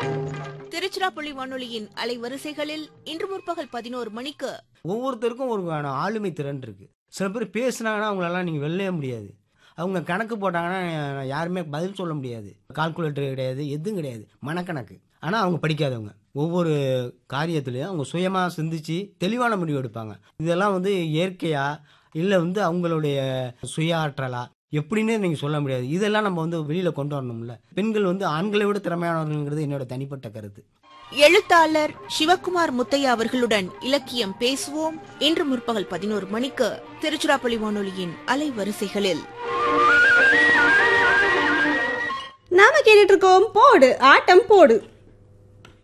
திருச்சிராப்பள்ளி வானொலியின் அலைவரிசைகளில் இன்று முற்பகல் பதினோரு மணிக்கு ஒவ்வொருத்தருக்கும் ஒரு ஆளுமை திறன் இருக்கு சில பேர் பேசுனாங்கன்னா அவங்களெல்லாம் நீங்கள் வெல்லவே முடியாது அவங்க கணக்கு போட்டாங்கன்னா யாருமே பதில் சொல்ல முடியாது கால்குலேட்டர் கிடையாது எதுவும் கிடையாது மனக்கணக்கு ஆனால் அவங்க படிக்காதவங்க ஒவ்வொரு காரியத்துலையும் அவங்க சுயமாக சிந்திச்சு தெளிவான முடிவு எடுப்பாங்க இதெல்லாம் வந்து இயற்கையா இல்லை வந்து அவங்களுடைய சுய ஆற்றலா எப்படின்னு நீங்கள் சொல்ல முடியாது இதெல்லாம் நம்ம வந்து வெளியில் கொண்டு வரணும்ல பெண்கள் வந்து ஆண்களை விட திறமையானவர்கள்ங்கிறது என்னோட தனிப்பட்ட கருத்து எழுத்தாளர் சிவக்குமார் முத்தையா அவர்களுடன் இலக்கியம் பேசுவோம் இன்று முற்பகல் பதினோரு மணிக்கு திருச்சிராப்பள்ளி வானொலியின் அலைவரிசைகளில் நாம கேட்டுட்டு இருக்கோம் போடு ஆட்டம் போடு